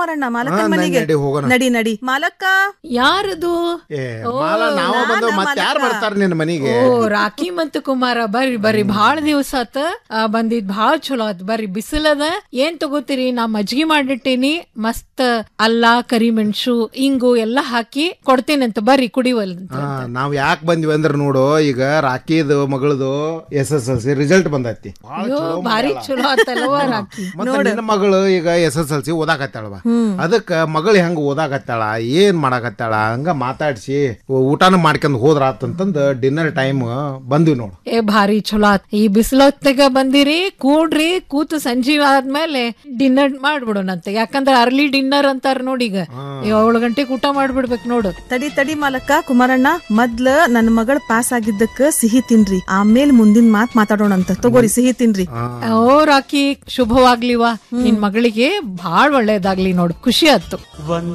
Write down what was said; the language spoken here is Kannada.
ಕುಮಾರಣ್ಣ ಮಾಲಕನ್ ಹಾ, ಮನೆಗೆ ನಡಿ, ಹೋಗೋಣ. ನಡಿ ನಡಿ ಮಾಲಕ್ಕ ಯಾರದು ಏ ಮಾಲ ನಾವ ಬಂದು ಮತ್ತೆ ಯಾರು ಬರ್ತಾರ ನಿನ್ನ ಮನಿಗೆ ಓ ರಾಕಿ ಮತ್ತು ಕುಮಾರ ಬರ್ರಿ ಬರ್ರಿ ಭಾಳ ದಿವಸ ಆತ ಆ, ಬಂದಿದ್ ಭಾಳ ಚಲೋ ಆತ್ ಬರ್ರಿ ಬಿಸಿಲದ ಏನ್ ತಗೋತೀರಿ ನಾ ಮಜ್ಗಿ ಮಾಡಿಟ್ಟೇನಿ ಮಸ್ತ್ ಅಲ್ಲ ಕರಿಮೆಣಸು ಇಂಗು ಎಲ್ಲಾ ಹಾಕಿ ಕೊಡ್ತೇನಂತ ಬರ್ರಿ ಕುಡಿವಲ್ಂತ ಹಾ ನಾವ್ ಯಾಕೆ ಬಂದ್ವಿ ಅಂದ್ರ ನೋಡು ಈಗ ರಾಕಿದು ಮಗಳದು S S L C result ಬಂದೈತಿ ಭಾಳ ಅಯ್ಯೋ ಚಲೋ ಭಾರಿ ಮಾಡ್ಯಾಳ. ಚಲೋ ಆತಲ್ವ ರಾಕಿ ಮತ್ತೆ ನಿನ್ನ ಮಗಳು ಈಗ ಎಸ್ ಎಸ್ ಎಲ್ ಸಿ ಓದಾಕತ್ತಾಳವ ಅದಕ್ಕ ಮಗಳು ಹೆಂಗ ಓದಾಕತ್ತಾಳ ಏನ್ ಮಾಡಾಕತ್ತಾಳ ಹಂಗ ಮಾತಾಡ್ಸಿ ಊಟನ ಮಾಡ್ಕೊಂಡ್ ಹೋದ್ರ ಆತಂತಂದ ಡಿನ್ನರ್ ಟೈಮ್ ಬಂದ್ವಿ ನೋಡು ಏ ಭಾರಿ ಚಲೋ ಆತ್ ಈ ಬಿಸಿಲೊತ್ತಿಗೆ ಬಂದಿರಿ ಕೂಡ್ರಿ ಕೂತು ಸಂಜೆ ಆದ್ಮೇಲೆ ಡಿನ್ನರ್ ಮಾಡ್ಬಿಡೋಣಂತೆ ಯಾಕಂದ್ರೆ ಅರ್ಲಿ ಡಿನ್ನರ್ ಅಂತಾರ ನೋಡಿ ಈಗ ಏಳು ಗಂಟೆಗೆ ಊಟ ಮಾಡ್ಬಿಡ್ಬೇಕು ನೋಡು ತಡಿ ತಡಿ ಮಾಲಕ್ಕ ಕುಮಾರಣ್ಣ ಮೊದ್ಲ ನನ್ ಮಗಳ್ ಪಾಸ್ ಆಗಿದ್ದಕ್ಕ ಸಿಹಿ ತಿನ್ರಿ ಆಮೇಲೆ ಮುಂದಿನ ಮಾತ್ ಮಾತಾಡೋಣಂತ ತಗೋರಿ ಸಿಹಿ ತಿನ್ರಿ ಓ ರಾಕಿ ಶುಭವಾಗ್ಲಿವಾ ನಿನ್ ಮಗಳಿಗೆ ಭಾಳ ಒಳ್ಳೇದಾಗ್ಲಿ ನೋಡು ಖುಷಿ ಆಯ್ತು